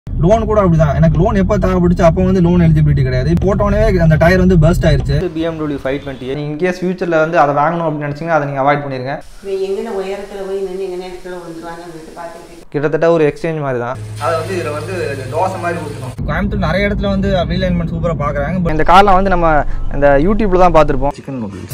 Loan கூட அப்படிதான் எனக்கு லோன் எப்போ தேவைப்படுச்சு அப்போ வந்து லோன் எலிஜிபிலிட்டி கிடையாது போட்டோன்னே அந்த டயர் வந்து பர்ஸ்ட் ஆயிருச்சு பிஎம்டபிள்யூ ஃபைவ் டுவெண்ட்டி நீங்கள் இன்கேஸ் ஃபியூச்சரில் வந்து அதை வாங்கணும் அப்படின்னு நினச்சிங்கன்னா அதை நீங்கள் அவாய்ட் பண்ணிடுங்க இவன் எங்கே உயரத்தில் போய் நின்று எங்கே நேரத்தில் விழுந்துருவாங்கன்னு பார்த்துட்டு கிட்டத்தட்ட ஒரு எக்ஸ்சேஞ்ச் மாதிரி தான் அதை வந்து இதில் வந்து தோசை மாதிரி ஊற்றணும் கோயம்புத்தூர் நிறைய இடத்துல வந்து ரீலைன்மெண்ட் சூப்பராக பார்க்குறாங்க இந்த கார்லாம் வந்து நம்ம இந்த யூடியூப்ல தான் பார்த்துருப்போம் சிக்கன் நூடுல்ஸ்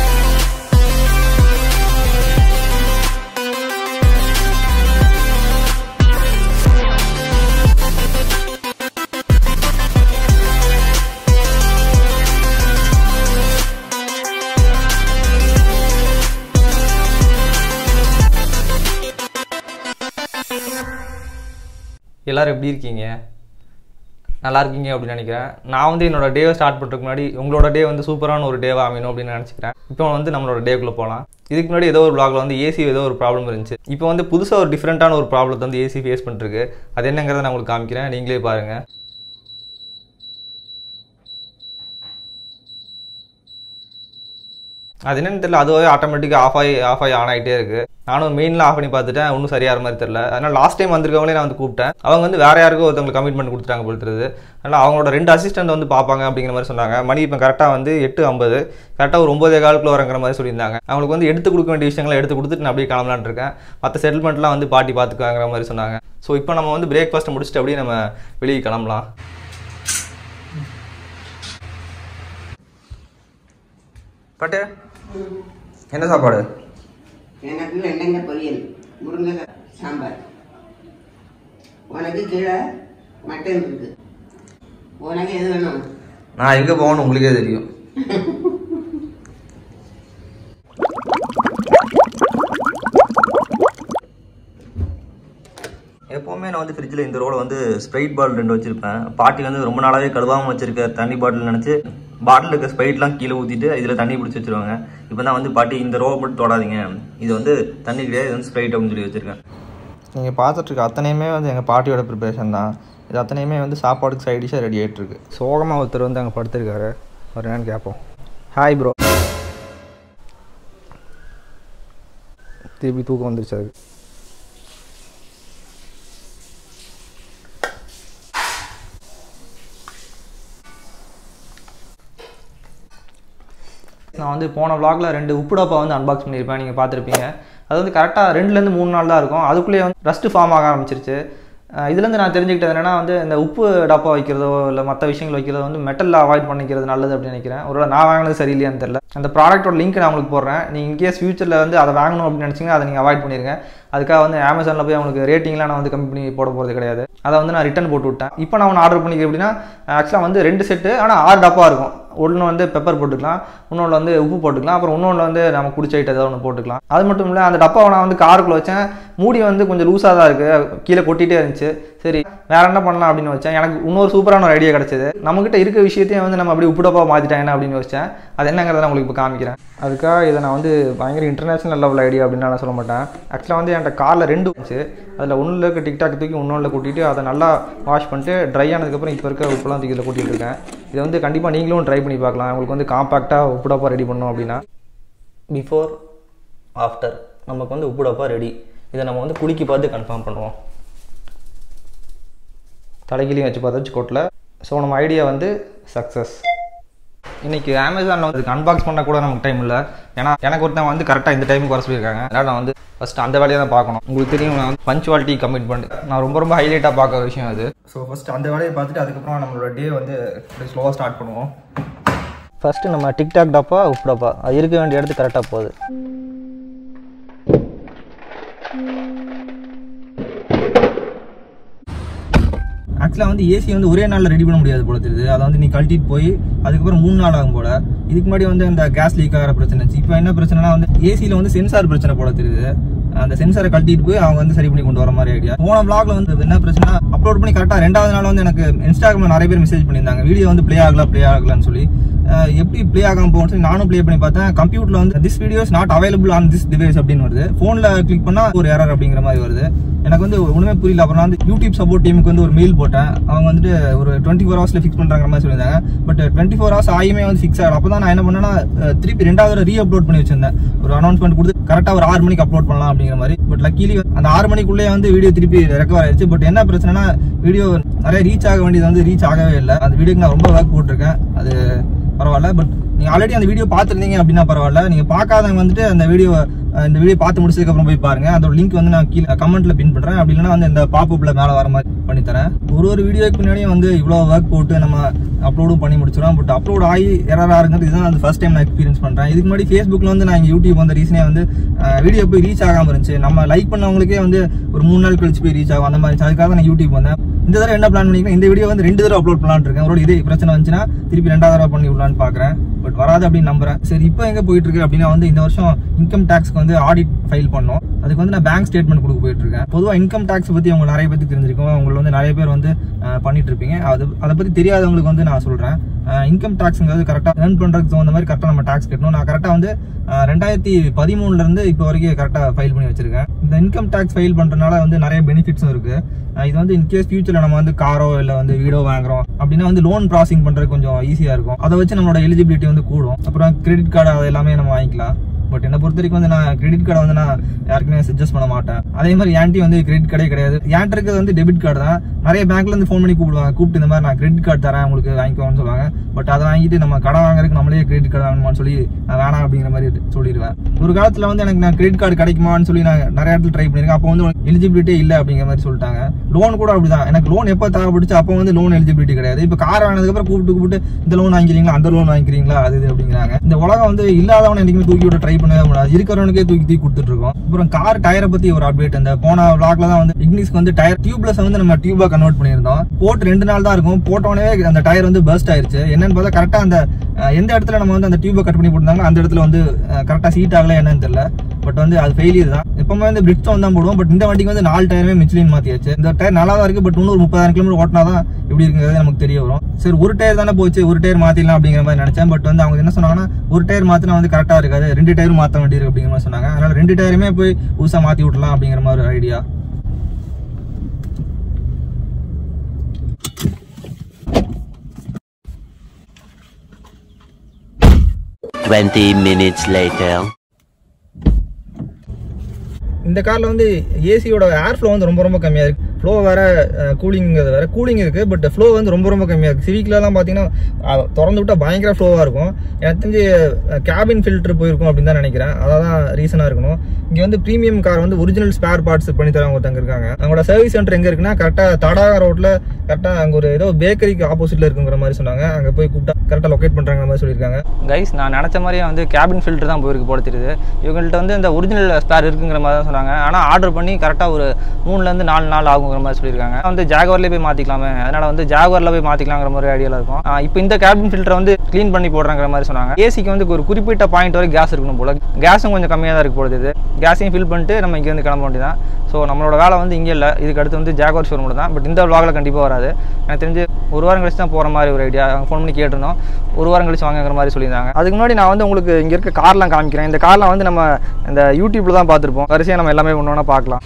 எல்லாரும் எப்படி இருக்கீங்க நல்லா இருக்கீங்க அப்படின்னு நினைக்கிறேன் நான் வந்து என்னோட டேவை ஸ்டார்ட் பண்ணுறதுக்கு முன்னாடி உங்களோட டே வந்து சூப்பரான ஒரு டேவாக அமையணும் அப்படின்னு நினச்சிக்கிறேன் இப்போ வந்து நம்மளோட டேக்குள்ளே போகலாம் இதுக்கு முன்னாடி ஏதோ ஒரு vlogல வந்து ஏசி ஏதோ ஒரு ப்ராப்ளம் இருந்துச்சு இப்போ வந்து புதுசாக ஒரு டிஃப்ரெண்ட்டான ஒரு ப்ராப்ளத்தை வந்து ஏசி ஃபேஸ் பண்ணிருக்கு அது என்னங்கிறத நான் உங்களுக்கு காமிக்கிறேன் நீங்களே பாருங்கள் அது என்னன்னு தெரியல அதுவே ஆட்டோமேட்டிக்காக ஆஃப் ஆகி ஆஃப் ஆகி ஆன் ஆகிட்டே இருக்கு நானும் மெயினில் ஆஃப் பண்ணி பார்த்துட்டேன் ஒன்றும் சரியாக மாதிரி தெரியல அதனால் லாஸ்ட் டைம் வந்திருக்கவங்களே நான் வந்து கூப்பிட்டேன் அவங்க வந்து வேற யாருக்கோ ஒருத்தவங்களுக்கு கமிட்மெண்ட் கொடுத்துட்டாங்க போல் தெரியுது அதனால் அவங்களோட ரெண்டு அசிஸ்டன்ட் வந்து பார்ப்பாங்க அப்படிங்கிற மாதிரி சொன்னாங்க மணி இப்போ கரெக்டாக வந்து எட்டு ஐம்பது கரெக்டாக ஒரு ஒம்பதே காலுக்குள்ள வரங்கிற மாதிரி சொல்லியிருந்தாங்க அவங்களுக்கு வந்து எடுத்து கொடுக்க வேண்டிய விஷயங்களை எடுத்து கொடுத்துட்டு நான் அப்படியே கிளம்பலான்னு இருக்கேன் மற்ற செட்டில்மெண்ட்லாம் வந்து பாட்டி பார்த்துக்காங்கிற மாதிரி சொன்னாங்க ஸோ இப்போ நம்ம வந்து பிரேக்ஃபாஸ்ட்டை முடிச்சுட்டு அப்படியே நம்ம வெளியே கிளம்பலாம் பட்டு என்ன சாப்பாடு எனக்கு வெண்டைங்க பொரியல் முருங்கை சாம்பார் உனக்கு கீழே மட்டன் இருக்கு உனக்கு எது வேணும் நான் எங்கே போகணும் உங்களுக்கே தெரியும் எப்போவுமே நான் வந்து ஃப்ரிட்ஜில் இந்த ரோல வந்து ஸ்ப்ரைட் பாட்டில் ரெண்டு வச்சிருப்பேன் பாட்டி வந்து ரொம்ப நாளாவே கழுவாமல் வச்சிருக்க தண்ணி பாட்டில் நினச்சி பாட்டில் இருக்க ஸ்ப்ரைட்லாம் கீழே ஊற்றிட்டு இதில் தண்ணி பிடிச்சி வச்சிருவாங்க இப்போ தான் வந்து பாட்டி இந்த ரோவை மட்டும் தொடாதீங்க இது வந்து தண்ணி கிடையாது இது வந்து ஸ்ப்ரைட் அப்படின்னு சொல்லி வச்சிருக்கேன் நீங்கள் பார்த்துட்ருக்க அத்தனையுமே வந்து எங்கள் பாட்டியோட ப்ரிப்பரேஷன் தான் இது அத்தனையுமே வந்து சாப்பாடுக்கு சைட் டிஷ்ஷாக ரெடி ஆகிட்டுருக்கு சோகமாக ஒருத்தர் வந்து அங்கே படுத்திருக்காரு ஒரு என்னன்னு கேட்போம் ஹாய் ப்ரோ திருப்பி தூக்கம் வந்துருச்சு அதுக்கு நான் வந்து போன vlogல ரெண்டு உப்பு டப்பா வந்து அன்பாக்ஸ் பண்ணியிருப்பேன் நீங்கள் பார்த்துருப்பீங்க அது வந்து கரெக்டாக ரெண்டுலேருந்து மூணு நாள் தான் இருக்கும் அதுக்குள்ளேயே வந்து ரஸ்ட்டு ஃபார்ம் ஆக ஆரம்பிச்சிருச்சு அஹ் இதுலேருந்து நான் தெரிஞ்சுக்கிட்டது என்னன்னா வந்து இந்த உப்பு டப்பா வைக்கிறதோ இல்லை மற்ற விஷயங்கள் வைக்கிறதோ வந்து மெட்டலில் அவாய்ட் பண்ணிக்கிறது நல்லது அப்படின்னு நினைக்கிறேன் ஒருவேளை நான் வாங்கினது சரியில்லையான்னு தெரியல அந்த ப்ராடக்ட்டோட லிங்க் நான் உங்களுக்கு போடுறேன் நீங்கள் இன்கேஸ் ஃபியூச்சரில் வந்து அதை வாங்கணும் அப்படின்னு நினச்சிங்கன்னா அதை நீங்கள் அவாய்ட் பண்ணிருங்க அதுக்காக வந்து அமேசானில் போய் அவங்களுக்கு ரேட்டிங்லாம் நான் வந்து கம்மி பண்ணி போட போகிறது கிடையாது அதை வந்து நான் ரிட்டன் போட்டு விட்டேன் இப்போ நான் ஒன்று ஆர்டர் பண்ணிக்கிறேன் அப்படின்னா ஆக்சுவலாக வந்து ரெண்டு செட்டு ஆனால் ஆறு டப்பா இருக்கும் ஒன்று வந்து பெப்பர் போட்டுக்கலாம் இன்னொன்று வந்து உப்பு போட்டுக்கலாம் அப்புறம் இன்னொன்று வந்து நம்ம குடிச்ச ஐட்டம் ஏதாவது ஒன்று போட்டுக்கலாம் அது மட்டும் இல்லை அந்த டப்பாவை நான் வந்து காருக்குள்ளே வச்சேன் மூடி வந்து கொஞ்சம் லூஸாக தான் இருக்குது கீழே கொட்டிகிட்டே இருந்துச்சு சரி வேற என்ன பண்ணலாம் அப்படின்னு வச்சேன் எனக்கு இன்னொரு சூப்பரான ஒரு ஐடியா கிடச்சிது நம்மகிட்ட இருக்க விஷயத்தையும் வந்து நம்ம அப்படி உப்பு டப்பா மாற்றிட்டேன் என்ன அப்படின்னு யோசிச்சேன் அது என்னங்கிறத நான் உங்களுக்கு இப்போ காமிக்கிறேன் அதுக்காக இதை நான் வந்து பயங்கர இன்டர்நேஷனல் லெவல் ஐடியா அப்படின்னு நான் சொல்ல மாட்டேன் ஆக்சுவலாக வந்து என்கிட்ட காரில் ரெண்டு இருந்துச்சு அதில் ஒன்றில் இருக்க டிக்டாக் தூக்கி இன்னொன்றில் கூட்டிட்டு அதை நல்லா வாஷ் பண்ணிட்டு ட்ரை ஆனதுக்கப்புறம் இப்போ இருக்க உப்புலாம் தூக்கி இதில் கூட்டிகிட்டு இருக்கேன் இதை வந்து கண்டிப்பாக நீங்களும் ட்ரை பண்ணி பார்க்கலாம் உங்களுக்கு வந்து காம்பாக்டாக உப்பு டப்பா ரெடி பண்ணோம் அப்படின்னா பிஃபோர் ஆஃப்டர் நமக்கு வந்து உப்பு டப்பா ரெடி இதை நம்ம வந்து குலுக்கி பார்த்து கன்ஃபார்ம் பண்ணுவோம் தலைகிலையும் வச்சு பார்த்தாச்சு கோட்டில் ஸோ நம்ம ஐடியா வந்து சக்ஸஸ் இன்னைக்கு அமேசானில் வந்து அன்பாக்ஸ் பண்ண கூட நமக்கு டைம் இல்லை ஏன்னா எனக்கு ஒருத்தன் வந்து கரெக்டாக இந்த டைமுக்கு வர சொல்லியிருக்காங்க அதனால் நான் வந்து ஃபஸ்ட்டு அந்த வேலையை தான் பார்க்கணும் உங்களுக்கு தெரியும் நான் வந்து பஞ்சுவாலிட்டி கமிட்மெண்ட் நான் ரொம்ப ரொம்ப ஹைலைட்டாக பார்க்குற விஷயம் அது ஸோ ஃபர்ஸ்ட் அந்த வேலையை பார்த்துட்டு அதுக்கப்புறம் நம்மளோட டே வந்து ஸ்லோவாக ஸ்டார்ட் பண்ணுவோம் ஃபஸ்ட்டு நம்ம டிக்டாக் டப்பா உப்பு டப்பா அது இருக்க வேண்டிய இடத்துக்கு கரெக்டாக போகுது ஆக்சுவலாக வந்து ஏசி வந்து ஒரே நாளில் ரெடி பண்ண முடியாது போல தெரியுது அதை வந்து நீ கழட்டிட்டு போய் அதுக்கப்புறம் மூணு நாள் ஆகும் போல இதுக்கு முன்னாடி வந்து அந்த கேஸ் லீக் ஆகிற பிரச்சனை இருந்துச்சு இப்போ என்ன பிரச்சனைனா வந்து ஏசியில் வந்து சென்சார் பிரச்சனை போல தெரியுது அந்த சென்சாரை கழட்டிட்டு போய் அவங்க வந்து சரி பண்ணி கொண்டு வர மாதிரி ஐடியா போன vlogல வந்து என்ன பிரச்சனை அப்லோட் பண்ணி கரெக்டாக ரெண்டாவது நாள் வந்து எனக்கு இன்ஸ்டாகிராமில் நிறைய பேர் மெசேஜ் பண்ணியிருந்தாங்க வீடியோ வந்து ப்ளே ஆகல ப்ளே ஆகலன்னு சொல்லி அஹ், எப்படி ப்ளே ஆகாம போகும்னு சொல்லி நானும் ப்ளே பண்ணி பார்த்தேன் கம்ப்யூட்டர்ல வந்து this videos not available on this device அப்படின்னு வருது ஃபோன்ல கிளிக் பண்ணா ஒரு எரர் அப்படிங்கிற மாதிரி வருது எனக்கு வந்து ஒண்ணுமே புரியல அப்புறம் நான் வந்து யூடியூப் சப்போர்ட் டீமுக்கு வந்து ஒரு மெயில் போட்டேன் அவங்க வந்துட்டு ஒரு டுவெண்ட்டி ஃபோர் ஹவர்ஸ்ல ஃபிக்ஸ் பண்றாங்க மாதிரி சொல்லியிருந்தாங்க பட் டுவெண்ட்டி ஃபோர் ஹவர்ஸ் ஆயுமே வந்து ஃபிக்ஸ் ஆகல அப்பதான் நான் என்ன பண்ணேன்னா அஹ், திருப்பி ரெண்டாவது ரீ அப்லோட் பண்ணி வச்சிருந்தேன் ஒரு அனௌன்ஸ்மெண்ட் கொடுத்து கரெக்டா ஒரு ஆறு மணிக்கு அப்லோட் பண்ணலாம் அப்படிங்கிற மாதிரி பட் லக்கிலி அந்த ஆறு மணிக்குள்ளே வந்து வீடியோ திருப்பி ரெக்கவர் ஆயிடுச்சு பட் என்ன பிரச்சனைனா வீடியோ நிறைய ரீச் ஆக வேண்டியது வந்து ரீச் ஆகவே இல்லை அந்த வீடியோக்கு நான் ரொம்ப ஒர்க் போட்டிருக்கேன் அது பரவாயில்ல பட் நீங்க ஆல்ரெடி அந்த வீடியோ பார்த்துருந்தீங்க அப்படின்னா பரவாயில்ல நீங்க பார்க்காதவங்க வந்துட்டு அந்த வீடியோ இந்த வீடியோ பார்த்து முடிச்சதுக்கு அப்புறம் போய் பாருங்க அதோட லிங்க் வந்து நான் கீழே கமெண்ட்ல பின் பண்றேன் அப்படி இல்லைன்னா வந்து இந்த பாப்அப்ல மேல வர மாதிரி பண்ணி தரேன் ஒரு ஒரு வீடியோக்கு பின்னாடியும் வந்து இவ்வளவு ஒர்க் போட்டு நம்ம அப்லோடும் பண்ணி முடிச்சிடும் பட் அப்லோட் ஆகி எரரா இருக்கிறது இதுதான் அந்த ஃபர்ஸ்ட் டைம் நான் எக்ஸ்பீரியன்ஸ் பண்றேன் இதுக்கு முன்னாடி ஃபேஸ்புக்ல வந்து நான் இங்க யூடியூப் வந்த ரீசனே வந்து வீடியோ போய் ரீச் ஆகாம இருந்துச்சு நம்ம லைக் பண்ணவங்களுக்கே வந்து ஒரு மூணு நாள் கழிச்சு போய் ரீச் ஆகும் அந்த மாதிரி அதுக்காக தான் நான் யூடியூப் வந்தேன் இந்த தடவை என்ன பிளான் பண்ணிக்கிறேன் இந்த வீடியோ வந்து ரெண்டு தடவை அப்லோட் பண்ணலாம்னு இருக்கேன் ஒரு இதே பிரச்சனை வந்துச்சுன்னா திருப்பி ரெண்டாவது தடவை பண்ணி விடலான்னு பாக்குறேன் பட் வராது அப்படின்னு நம்புறேன் சரி இப்போ எங்க போயிட்டு இருக்கு அப்படின்னா வந்து இந்த வருஷம் இன்கம் டேக்ஸ்க்கு வந்து ஆடிட் ஃபைல் பண்ணோம் அதுக்கு வந்து நான் பேங்க் ஸ்டேட்மெண்ட் கொடுக்க போயிட்டு இருக்கேன் பொதுவாக இன்கம் டேக்ஸ் பத்தி உங்களுக்கு நிறைய பேருக்கு தெரிஞ்சிருக்கும் உங்களுக்கு வந்து நிறைய பேர் வந்து அஹ், பண்ணிட்டு இருப்பீங்க அது அதை பத்தி தெரியாதவங்களுக்கு வந்து நான் சொல்றேன் இன்கம் டேக்ஸ்ங்கிறது கரெக்டாக ஏர்ன் பண்றதுக்கு தகுந்த மாதிரி கரெக்டாக நம்ம டேக்ஸ் கட்டணும் நான் கரெக்டாக வந்து அஹ், ரெண்டாயிரத்தி பதிமூணுல இருந்து இப்போ வரைக்கும் கரெக்டாக ஃபைல் பண்ணி வச்சிருக்கேன் இந்த இன்கம் டேக்ஸ் ஃபைல் பண்றதுனால வந்து நிறைய பெனிஃபிட்ஸும் இருக்கு அஹ், இது வந்து இன்கேஸ் ஃபியூச்சர்ல நம்ம வந்து காரோ இல்லை வந்து வீடோ வாங்குறோம் அப்படின்னா வந்து லோன் ப்ராசிங் பண்றது கொஞ்சம் ஈஸியா இருக்கும் அதை வச்சு நம்மளோட எலிஜிபிலிட்டி வந்து கூடும் அப்புறம் கிரெடிட் கார்டு அது எல்லாமே நம்ம வாங்கிக்கலாம் பட் என்ன பொறுத்த வரைக்கும் வந்து நான் கிரெடிட் கார்டை வந்து நான் யாருக்குமே சஜஸ்ட் பண்ண மாட்டேன் அதே மாதிரி ஏன்டி வந்து கிரெடிட் கார்டே கிடையாது ஏன்ட்டு இருக்கிறது வந்து டெபிட் கார்டு தான் நிறைய பேங்க்ல இருந்து ஃபோன் பண்ணி கூப்பிடுவாங்க கூப்பிட்டு இந்த மாதிரி நான் கிரெடிட் கார்டு தரேன் உங்களுக்கு வாங்கிக்கோன்னு சொல்லுவாங்க பட் அதை வாங்கிட்டு நம்ம கடன் வாங்குறதுக்கு நம்மளே கிரெடிட் கார்டு வாங்கணுமான்னு சொல்லி நான் வேணாம் அப்படிங்கிற மாதிரி சொல்லிடுவேன் ஒரு காலத்துல வந்து எனக்கு நான் கிரெடிட் கார்டு கிடைக்குமான்னு சொல்லி நான் நிறைய இடத்துல ட்ரை பண்ணிருக்கேன் அப்போ வந்து எலிஜிபிலிட்டி இல்லை அப்படிங்கிற மாதிரி சொல்லிட்டாங்க லோன் கூட அப்படிதான் எனக்கு லோன் எப்போ தேவைப்பட்டுச்சு அப்போ வந்து லோன் எலிஜிபிலிட்டி கிடையாது இப்போ கார் வாங்கினதுக்கு அப்புறம் கூப்பிட்டு கூப்பிட்டு இந்த லோன் வாங்கிக்கிறீங்களா அந்த லோன் வாங்கிக்கிறீங்களா அது இது அப்படிங்கிறாங்க இந்த உலகம் வந்து இல்லாதவனை என்னைக்குமே தூக்கி விட ட்ரை பண்ணவே முடியாது இருக்கிறவனுக்கே தூக்கி தூக்கி கொடுத்துட்டு இருக்கோம் அப்புறம் கார் டயரை பத்தி ஒரு அப்டேட் இந்த போன vlogல தான் வந்து இக்னிஸ்க்கு வந்து டயர் டியூப்லெஸ் வந்து நம்ம டியூபா கன்வெர்ட் பண்ணியிருந்தோம் போட்டு ரெண்டு நாள் தான் இருக்கும் போட்டோடனே அந்த டயர் வந்து பர்ஸ்ட் ஆயிருச்சு என்னன்னு பார்த்தா கரெக்டா அந்த அஹ், எந்த இடத்துல நம்ம வந்து அந்த டியூபை கட் பண்ணி போட்டிருந்தாங்களோ அந்த இடத்துல வந்து கரெக்டா சீட் ஆகல என்னன்னு தெரியல பட் வந்து அது ஃபெயிலியர் தான் எப்பவுமே வந்து பிரிட்ஜ் தான் போடுவோம் பட் இந்த வண்டிக்கு வந்து நாலு டயருமே மிச்லின் மாத்தியாச்சு இந்த டயர் நல்லா தான் இருக்கு பட் இன்னும் ஒரு முப்பதாயிரம் கிலோமீட்டர் ஓட்டினா தான் எப்படி இருக்குங்கிறது நமக்கு தெரிய வரும் சரி ஒரு டயர் தானே போச்சு ஒரு டயர் மாத்திடலாம் அப்படிங்கிற மாதிரி நினைச்சேன் பட் வந்து அவங்க என்ன சொன்னாங்கன்னா ஒரு டயர் மாத்தினா வந்து கரெக்டா இருக்காது ரெண்டு டயரும் மாத்த வேண்டியிருக்கு அப்படிங்கிற மாதிரி சொன்னாங்க அதனால ரெண்டு டயருமே போய் புதுசா மாத்தி விடலாம் அப்படிங்கிற மாதிரி ஒரு ஐடியா Twenty minutes later. இந்த கார்ல வந்து ஏசியோட ஏர் ஃப்ளோ வந்து ரொம்ப ரொம்ப கம்மியா இருக்கு ஃப்ளோ வேற கூலிங்கிறது வேற கூலிங் இருக்கு பட் ஃப்ளோ வந்து ரொம்ப ரொம்ப கம்மியா இருக்கு சிவிக்லலாம் பாத்தீங்கன்னா அஹ், திறந்து விட்டா பயங்கர ஃப்ளோவா இருக்கும் எனக்கு தெரிஞ்சு கேபின் ஃபில்டர் போயிருக்கும் அப்படின்னு தான் நினைக்கிறேன் அதான் ரீசனா இருக்கணும் இங்க வந்து பிரீமியம் கார் வந்து ஒரிஜினல் ஸ்பேர் பார்ட்ஸ் பண்ணி தரவங்க ஒருத்தங்க இருக்காங்க அவங்களோட சர்வீஸ் சென்டர் எங்க இருக்குன்னா கரெக்டா தடாக ரோட்ல கரெக்டா அங்க ஒரு ஏதோ பேக்கரிக்கு ஆப்போசிட்ல இருக்குங்கிற மாதிரி சொன்னாங்க அங்க போய் கூப்பிட்டா கரெக்டா லொகேட் பண்றாங்க மாதிரி சொல்லியிருக்காங்க கைஸ் நான் நினச்ச மாதிரியே வந்து கேபின் ஃபில்டர் தான் போயிருக்கு போல தெரியுது இவங்கள்ட்ட வந்து இந்த ஒரிஜினல் ஸ்பேர் இருக்குங்கிற மாதிரி தான் சொன்னாங்க ஆனால் ஆர்டர் பண்ணி கரெக்டாக ஒரு மூணுலேருந்து நாலு நாள் ஆகுங்கிற மாதிரி சொல்லியிருக்காங்க வந்து ஜாகுவர்லேயே போய் மாற்றிக்கலாமே அதனால் வந்து ஜாகுவரில் போய் மாற்றிக்கலாங்கிற மாதிரி ஐடியாவில் இருக்கும் ஆஹ் இப்போ இந்த கேபின் ஃபில்டரை வந்து க்ளீன் பண்ணி போடுறாங்கிற மாதிரி சொன்னாங்க ஏசிக்கு வந்து ஒரு குறிப்பிட்ட பாயிண்ட் வரை கேஸ் இருக்கணும் போல கேஸும் கொஞ்சம் கம்மியாக தான் இருக்கு போல தெரியுது கேஸையும் ஃபில் பண்ணிட்டு நம்ம இங்கேருந்து கிளம்ப வேண்டியதான் ஸோ நம்மளோட வேலை வந்து இங்கே இல்லை இதுக்கு அடுத்து வந்து ஜாகுவார் ஷோரூம் தான் பட் இந்த vlogல கண்டிப்பாக வராது எனக்கு தெரிஞ்சு ஒரு வாரம் கழிச்சு தான் போகிற மாதிரி ஒரு ஐடியா ஃபோன் பண்ணி கேட்டிருந்தோம் ஒரு வாரம் கழிச்சு வாங்குற மாதிரி சொல்லியிருந்தாங்க அதுக்கு முன்னாடி நான் வந்து உங்களுக்கு இங்கே இருக்க கார்லாம் காமிக்கிறேன் இந்த கார்லாம் வந்து நம்ம இந்த யூடியூப்ல தான் பார்த்துருப்போம் வரிசையாக நம்ம எல்லாமே ஒன்று ஒன்றா பார்க்கலாம்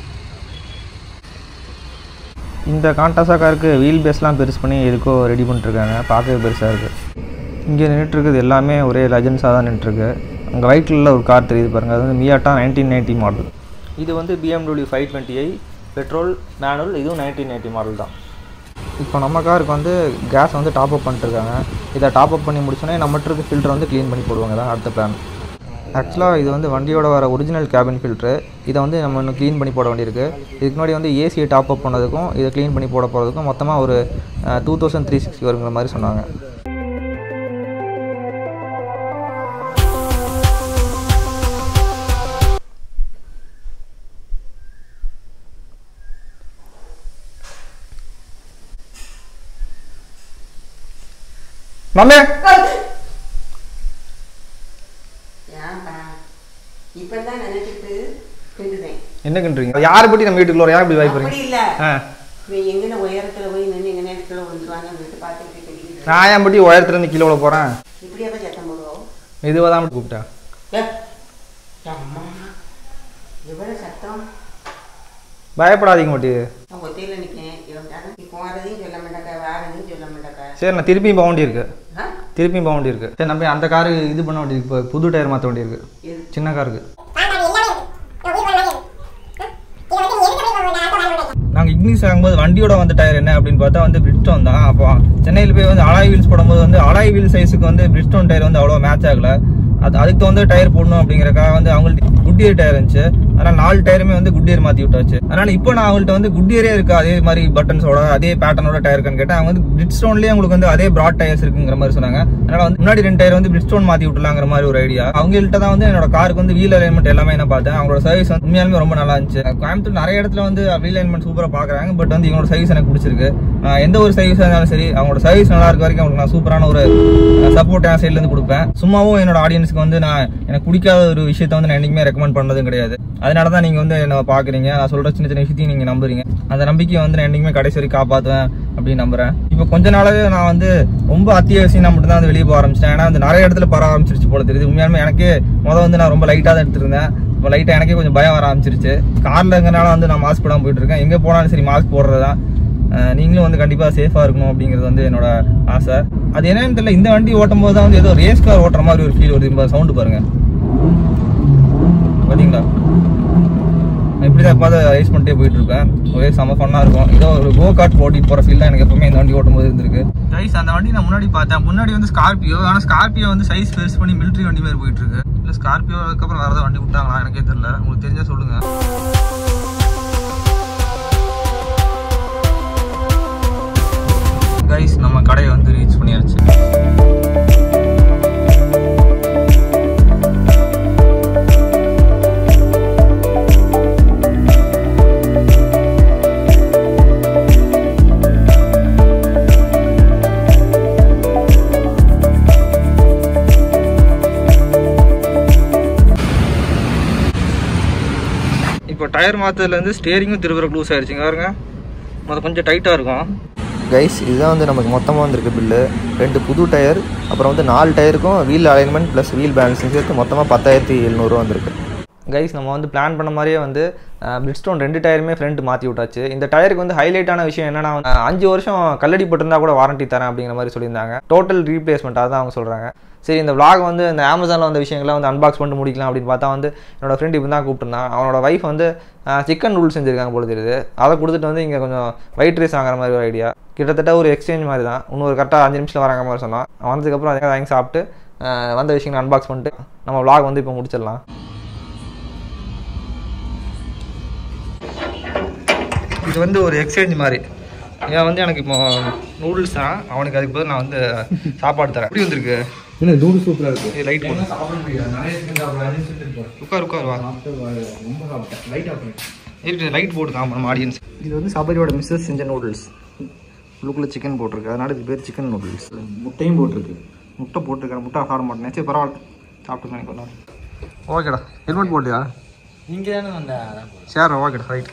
இந்த கான்டாசா காருக்கு வீல் பேஸ்லாம் பெருசு பண்ணி எதுக்கோ ரெடி பண்ணிட்டுருக்காங்க பார்க்கவே பெருசாக இருக்குது இங்கே நின்றுட்டுருக்குது எல்லாமே ஒரே லெஜன்ஸாக தான் நின்றுருக்கு அங்கே ரைட் கலரில் ஒரு கார் தெரியுது பாருங்கள் அது வந்து மியாட்டா நைன்டீன் நைன்ட்டி மாடல் இது வந்து BMW five twenty i petrol manual இதுவும் நைன்டீன் நைன்ட்டி மாடல் தான் இப்போ நம்ம காருக்கு வந்து கேஸ் வந்து டாப் அப் பண்ணிட்டுருக்காங்க இதை டாப் அப் பண்ணி முடிச்சோன்னே நம்மகிட்ட இருக்க ஃபில்டர் வந்து க்ளீன் பண்ணி போடுவாங்க தான் அடுத்த பிளான் ஆக்சுவலாக இது வந்து வண்டியோட வர ஒரிஜினல் கேபின் ஃபில்ட்ரு இதை வந்து நம்ம இன்னும் க்ளீன் பண்ணி போட வேண்டியிருக்கு இதுக்கு முன்னாடி வந்து ஏசியை டாப் அப் பண்ணதுக்கும் இதை க்ளீன் பண்ணி போட போகிறதுக்கும் மொத்தமாக ஒரு டூ தௌசண்ட் த்ரீ சிக்ஸ்டி வருங்கிற மாதிரி சொன்னாங்க மாமே ஏன்பா இப்பதான் நினைச்சிட்டு கிண்டுதேன் என்ன பண்ணுறீங்க யாரை பற்றி நம்ம வீட்டுக்குள்ள யார் இப்படி வாய்ப்பு அப்படி இல்ல ஆ இவன் எங்கன உயரத்துல போய் நின்று எங்க நேரத்துல விழுந்துருவாங்க வீட்டு பார்த்துட்டு கிடைக்குது நான் ஏன் பற்றி உயரத்துலேருந்து கீழே விழ போகிறேன் இப்படியே போய் சத்தம் போடுவோம் இதுவாக தான் கூப்பிட்டேன் ஏ அம்மா எவ்வளோ சத்தம் பயப்படாதீங்க மாட்டி நான் ஒத்தையில் நிற்கேன் இவன் தானே நீ போகிறதையும் சொல்ல மாட்டாக்கா வாரதையும் சொல்ல மாட்டாக்கா சரி நான் திருப்பியும் போக வேண்டியிருக்கு ஆ திருப்பியும் போக வேண்டியிருக்கு சரி நம்ம அந்த காரு இது பண்ண வேண்டியிருக்கு இப்போ புது டயர் மாற்ற வேண்டியிருக்கு எது சின்ன காருக்கு நாங்கள் இக்னிஸ் ஆகும்போது வண்டியோட வந்த டயர் என்ன அப்படின்னு பார்த்தா வந்து பிரிஸ்டோன் தான் அப்போ சென்னையில் போய் வந்து அலாய் வீல்ஸ் போடும்போது வந்து அலாய் வீல் சைஸுக்கு வந்து பிரிஸ்டோன் டயர் வந்து அவ்வளோ மேட்ச் ஆகல அது அதுக்கு தகுந்த டயர் போடணும் அப்படிங்கறக்காக வந்து அவங்கள்ட்ட குட்டியர் டயர் இருந்துச்சு அதனால நாலு டயருமே வந்து குட்டியர் மாற்றி விட்டாச்சு அதனால இப்போ நான் அவங்கள்ட்ட வந்து குட்டியரே இருக்கு அதே மாதிரி பட்டன்ஸோட அதே பேட்டர்னோட டயர் இருக்கான்னு கேட்டேன் அவங்க வந்து பிரிட்ஸ்டோன்லேயே உங்களுக்கு வந்து அதே ப்ராட் டயர்ஸ் இருக்குங்கிற மாதிரி சொன்னாங்க அதனால வந்து முன்னாடி ரெண்டு டயர் வந்து பிரிட்ஸ்டோன் மாற்றி விட்டுலாங்கிற மாதிரி ஒரு ஐடியா அவங்கள்ட்ட தான் வந்து என்னோட காருக்கு வந்து வீல் அலைன்மெண்ட் எல்லாமே நான் பார்த்தேன் அவங்களோட சர்வீஸ் வந்து உண்மையாலுமே ரொம்ப நல்லா இருந்துச்சு கோயம்புத்தூர் நிறைய இடத்துல வந்து வீல் அலைன்மெண்ட் சூப்பராக பார்க்குறாங்க பட் வந்து இவங்களோட சர்வீஸ் எனக்கு பிடிச்சிருக்கு நான் எந்த ஒரு சர்வீஸாக இருந்தாலும் சரி அவங்களோட சர்வீஸ் நல்லா இருக்க வரைக்கும் அவங்களுக்கு நான் சூப்பரான ஒரு சப்போர்ட் என் சைட்லேருந்து கொடுப்பேன் சும்மாவும் என்னோட ஆடியன்ஸ்க்கு வந்து நான் எனக்கு பிடிக்காத ஒரு விஷயத்த வந்து நான் என்றைக்குமே ரெக்கமெண்ட் பண்ணதும் கிடையாது அதனால தான் நீங்கள் வந்து என்ன பார்க்குறீங்க நான் சொல்கிற சின்ன சின்ன விஷயத்தையும் நீங்கள் நம்புறீங்க அந்த நம்பிக்கையை வந்து நான் என்றைக்குமே கடைசி வரைக்கும் காப்பாற்றுவேன் அப்படின்னு நம்புறேன் இப்போ கொஞ்ச நாளாவே நான் வந்து ரொம்ப அத்தியாவசியம் நான் மட்டும் தான் வந்து வெளியே போக ஆரம்பிச்சிட்டேன் ஏன்னா வந்து நிறைய இடத்துல பர ஆரம்பிச்சிருச்சு போல தெரியுது உண்மையாலுமே எனக்கே முதல் வந்து நான் ரொம்ப லைட்டாக தான் எடுத்திருந்தேன் இப்போ லைட்டாக எனக்கே கொஞ்சம் பயம் வர ஆரம்பிச்சிருச்சு கார்லங்கிறனால வந்து நான் மாஸ்க் போடாமல் போயிட்டு இருக்கேன் எங்கே போனாலும் சரி மாஸ்க் போடுறது தான் அஹ் நீங்களும் வந்து கண்டிப்பாக சேஃபாக இருக்கணும் அப்படிங்கிறது வந்து என்னோட ஆசை அது என்னன்னு தெரியல இந்த வண்டி ஓட்டும் போது தான் வந்து ஏதோ ரேஸ் கார் ஓட்டுற மாதிரி ஒரு ஃபீல் வருது இப்போ சவுண்டு பாருங்க பார்த்தீங்களா நான் இப்படி தான் எப்போது ரைஸ் பண்ணிட்டே போயிட்டு இருப்பேன் ஒரே செம ஃபன்னாக இருக்கும் ஏதோ ஒரு கோ கார்ட் ஓட்டிட்டு போகிற ஃபீல் தான் எனக்கு எப்பவுமே இந்த வண்டி ஓட்டும் போது இருந்திருக்கு கைஸ் அந்த வண்டி நான் முன்னாடி பார்த்தேன் முன்னாடி வந்து ஸ்கார்பியோ ஆனால் ஸ்கார்பியோ வந்து சைஸ் பெருசு பண்ணி மிலிட்ரி வண்டி மாதிரி போயிட்டு இருக்கு இல்லை ஸ்கார்பியோ அதுக்கப்புறம் வேறு ஏதாவது வண்டி விட்டாங்களா எனக்கே தெரியல உங்களுக்கு தெரிஞ்சா சொல்லுங்க கைஸ் நம்ம கடையை வந்து ரீச் பண்ணியாச்சு இப்போ டயர் மாற்றதுலேருந்து ஸ்டேரிங்கும் திருவுற க்ளூஸ் ஆயிடுச்சுங்க பாருங்க அது கொஞ்சம் டைட்டாக இருக்கும் கைஸ் இதுதான் வந்து நமக்கு மொத்தமாக வந்திருக்கு பில்லு ரெண்டு புது டயர் அப்புறம் வந்து நாலு டயருக்கும் wheel alignment plus wheel balancing சேர்த்து மொத்தமாக பத்தாயிரத்தி எழுநூறுவா வந்திருக்கு கைஸ் நம்ம வந்து பிளான் பண்ண மாதிரியே வந்து பிரிட்ஸ்டோன் ரெண்டு டயருமே ஃப்ரண்ட் மாற்றி விட்டாச்சு இந்த டயருக்கு வந்து ஹைலைட்டான விஷயம் என்னன்னா அஹ், அஞ்சு வருஷம் கல்லடி போட்டிருந்தா கூட வாரண்டி தரேன் அப்படிங்கிற மாதிரி சொல்லியிருந்தாங்க டோட்டல் ரீப்ளேஸ்மெண்ட் அதான் அவங்க சொல்கிறாங்க சரி இந்த vlog வந்து இந்த அமேசானில் வந்த விஷயங்கள்லாம் வந்து அன்பாக்ஸ் பண்ணிட்டு முடிக்கலாம் அப்படின்னு பார்த்தா வந்து என்னோட ஃப்ரெண்ட் இப்போ தான் கூப்பிட்டுருந்தான் அவனோட ஒய்ஃப் வந்து சிக்கன் நூடுல்ஸ் செஞ்சுருக்காங்க போல தெரியுது அதை கொடுத்துட்டு வந்து இங்கே கொஞ்சம் ஒயிட் ரைஸ் வாங்குற மாதிரி ஒரு ஐடியா கிட்டத்தட்ட ஒரு எக்ஸ்சேஞ்ச் மாதிரி தான் இன்னொரு கரெக்டாக அஞ்சு நிமிஷத்தில் வராங்க மாதிரி சொன்னான் அவன் வந்ததுக்கப்புறம் அதை வாங்கி சாப்பிட்டு அஹ், வந்த விஷயங்களை அன்பாக்ஸ் பண்ணிட்டு நம்ம vlog வந்து இப்போ முடிச்சிடலாம் இது வந்து ஒரு எக்ஸ்சேஞ்ச் மாதிரி ஏன் வந்து எனக்கு இப்போ நூடுல்ஸ் தான் அவனுக்கு அதுக்கு பதில் நான் வந்து சாப்பாடு தரேன் எப்படி வந்திருக்கு இல்லை நூறு சூப்பராக இருக்கு லைட் போடு சாப்பிட முடியாது நிறைய சிக்கன் சாப்பிடலாம் உட்கார் உட்கார் வா ரொம்ப சாப்பிட்டேன் லைட் ஆஃப் பண்ணி இருக்கு லைட் போட்டு காம நம்ம ஆடியன்ஸ் இது வந்து சபரியோட மிஸ்ஸஸ் செஞ்ச நூடுல்ஸ் உள்ளுக்குள்ள சிக்கன் போட்டிருக்கு அதனால இது பேர் சிக்கன் நூடுல்ஸ் முட்டையும் போட்டிருக்கு முட்டை போட்டிருக்கேன் முட்டை சாப்பிட மாட்டேன் சரி பரவாயில்ல சாப்பிட்டு எனக்கு ஒரு நாள் ஓகேடா ஹெல்மெட் போட்டியா நீங்கள் தானே வந்த சரி ஓகேடா ரைட்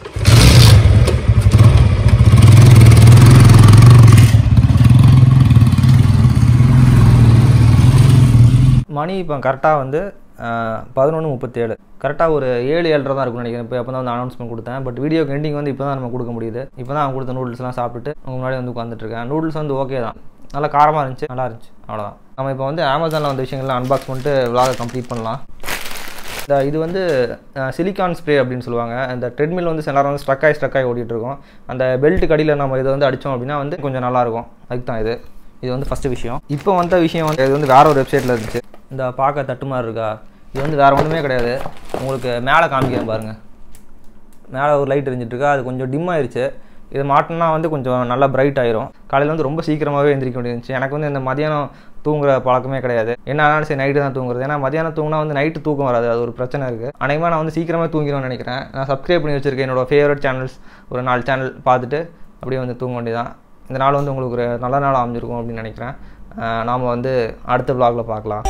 மணி இப்போ கரெக்டாக வந்து பதினொன்று முப்பத்தேழு கரெக்டாக ஒரு ஏழு ஏழரை தான் இருக்கும்னு நினைக்கிறேன் இப்போ எப்போ தான் வந்து அனௌன்ஸ்மெண்ட் கொடுத்தேன் பட் வீடியோ எண்டிங் வந்து இப்போ தான் நம்ம கொடுக்க முடியுது இப்போ தான் அவங்க கொடுத்த நூடுல்ஸ்லாம் சாப்பிட்டுட்டு உங்க முன்னாடி வந்து உட்காந்துட்டு இருக்கேன் நூடுல்ஸ் வந்து ஓகே தான் நல்லா காரமாக இருந்துச்சு நல்லா இருந்துச்சு அவ்வளோதான் நம்ம இப்போ வந்து அமேசானில் வந்த விஷயங்கள்லாம் அன்பாக்ஸ் பண்ணிட்டு விலாகை கம்ப்ளீட் பண்ணலாம் இந்த இது வந்து சிலிக்கான் ஸ்ப்ரே அப்படின்னு சொல்லுவாங்க இந்த ட்ரெட்மில் வந்து எல்லாரும் வந்து ஸ்ட்ரக் ஆகி ஸ்ட்ரக் ஆகி ஓடிட்டு இருக்கோம் அந்த பெல்ட் கடியில் நம்ம இதை வந்து அடித்தோம் அப்படின்னா வந்து கொஞ்சம் நல்லாயிருக்கும் அதுக்கு தான் இது இது வந்து ஃபஸ்ட்டு விஷயம் இப்போ வந்த விஷயம் வந்து இது வந்து வேற ஒரு வெப்சைட்டில் இருந்துச்சு இந்த பார்க்க தட்டு மாதிரி இருக்கா இது வந்து வேறு ஒன்றுமே கிடையாது உங்களுக்கு மேலே காமிக்கிறேன் பாருங்கள் மேலே ஒரு லைட் எரிஞ்சிட்டு இருக்கா அது கொஞ்சம் டிம் ஆயிருச்சு இது மாட்டினா வந்து கொஞ்சம் நல்லா பிரைட் ஆயிரும் காலையில் வந்து ரொம்ப சீக்கிரமாகவே எந்திரிக்க வேண்டியிருந்துச்சு எனக்கு வந்து இந்த மதியானம் தூங்குற பழக்கமே கிடையாது என்ன ஆனாலும் சரி நைட்டு தான் தூங்குறது ஏன்னா மதியானம் தூங்கினா வந்து நைட்டு தூக்கம் வராது அது ஒரு பிரச்சனை இருக்குது அநேகமாக நான் வந்து சீக்கிரமாக தூங்கிடுவேன்னு நினைக்கிறேன் நான் சப்ஸ்கிரைப் பண்ணி வச்சிருக்கேன் என்னோட ஃபேவரட் சேனல்ஸ் ஒரு நாலு சேனல் பார்த்துட்டு அப்படியே வந்து தூங்க வேண்டியதான் இந்த நாள் வந்து உங்களுக்கு ஒரு நல்ல நாள் அமைஞ்சிருக்கும் அப்படின்னு நினைக்கிறேன் நாம் வந்து அடுத்த vlogல பார்க்கலாம்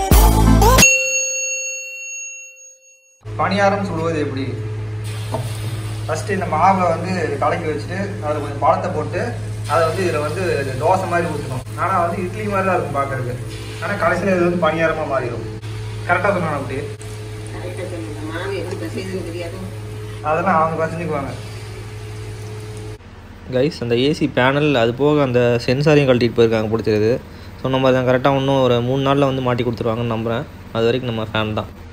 பணியாரம் சுடுவது எப்படி ஃபஸ்ட்டு இந்த மாவை வந்து கலக்கி வச்சுட்டு அதில் கொஞ்சம் பழத்தை போட்டு அதை வந்து இதில் வந்து தோசை மாதிரி ஊற்றணும் ஆனால் வந்து இட்லி மாதிரி தான் இருக்கும் பார்க்கறதுக்கு ஆனால் கடைசியில் இது வந்து பணியாரமாக மாறிடும் கரெக்டாக சொன்னாங்க அப்படி கரெக்டாக சொல்லுங்க மாவு எப்படி பிசைதுன்னு தெரியாது அதெல்லாம் அவங்க பசஞ்சுக்குவாங்க கைஸ் அந்த ஏசி பேனல் அது போக அந்த சென்சாரையும் கழட்டிட்டு போயிருக்காங்க பிடிச்சது சொன்ன மாதிரி தான் கரெக்டாக இன்னும் ஒரு மூணு நாளில் வந்து மாட்டி கொடுத்துருவாங்கன்னு நம்புகிறேன் அது வரைக்கும் நம்ம ஃபேன் தான்